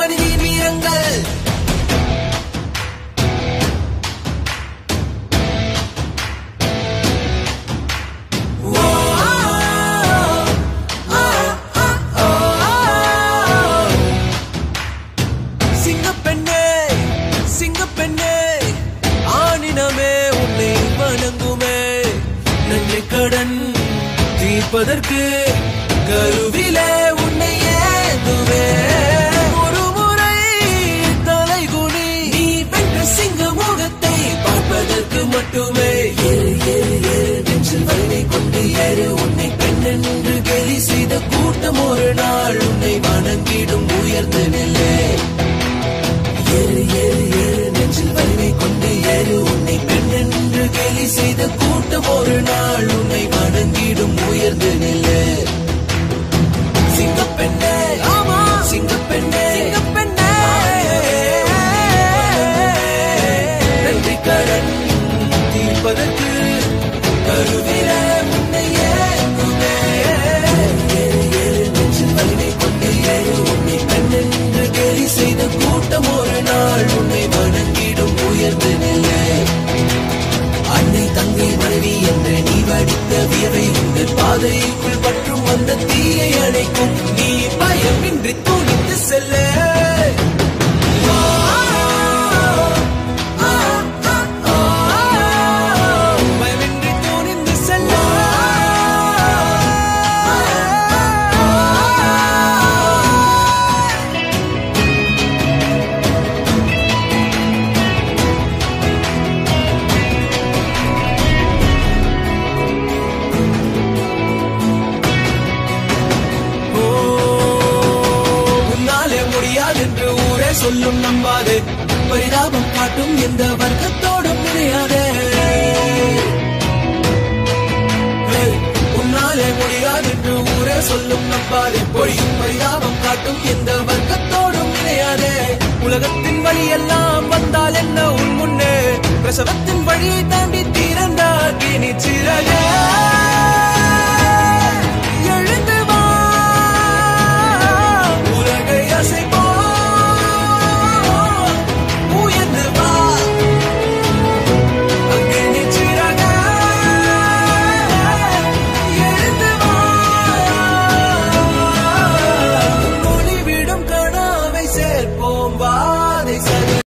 மனிதின் வீரங்கள் சிங்கப்பெண்ணே சிங்கப்பெண்ணே ஆணினமே உன்னை வணங்குமே நன்றி கடன் தீர்ப்பதற்கு கருவிலே உன்னை ஏந்துவே ஒரு முறை தலைகுனி நீ வென்ற சிங்க முகத்தை பார்ப்பதற்கு மட்டுமே ஏறு ஏறு ஏறு நெஞ்சில் வலிமை கொண்டு ஏறு உன்னை பெண் என்று கேலி செய்த கூட்டம் ஒரு நாள் உன்னை வணங்கிடும் உயர்ந்த நிலை ஏறு ஏறு ஏறு நெஞ்சில் வலிமை கொண்டு ஏறு உன்னை பெண் என்று கேலி செய்த கூட்டம் ஒரு நாள் உன்னை வணங்கிடும் உயர்ந்து நிலை சிங்கப்பெண்ணே ஆமா சிங்கப்பெண்ணே சிங்கப்பெண்ணே நன்றி கடன் தீர்ப்பதற்கு கருவில உன்னை ஏங்குமே ஏறு ஏறு நெஞ்சில் வலிமை கொண்டு ஏறு உன்னை பெண் என்று கேலி செய்த கூட்டம் ஒரு நாள் உன்னை வணங்கிடும் உயர்ந்த நிலை அன்னை தங்கை மனைவி என்று நீ வடித்த வியவை உங்கள் பாதைக்குள் பற்றும் அந்த தீயை அணைக்கும் நீ பயமின்றி துணித்து செல்ல பயமின்றி துணிந்து செல்ல ஓ, உன்னாலே முடியாது என்று ஊரே சொல்லும் நம்பாது பரிதாபம் காட்டும் எந்த வர்க்கத்தோடும் நினையாதே ஏய், உன்னாலே முடியாது என்று ஊரே சொல்லும் நம்பாதே பொழியும் பரிதாபம் காட்டும் எந்த வர்க்கத்தோடும் நினையாதே உலகத்தின் வழி எல்லாம் வந்தால் என்ன உன் முன்னே பிரசவத்தின் வழியை தாண்டி தீரந்தாக்கி நிச்சயம்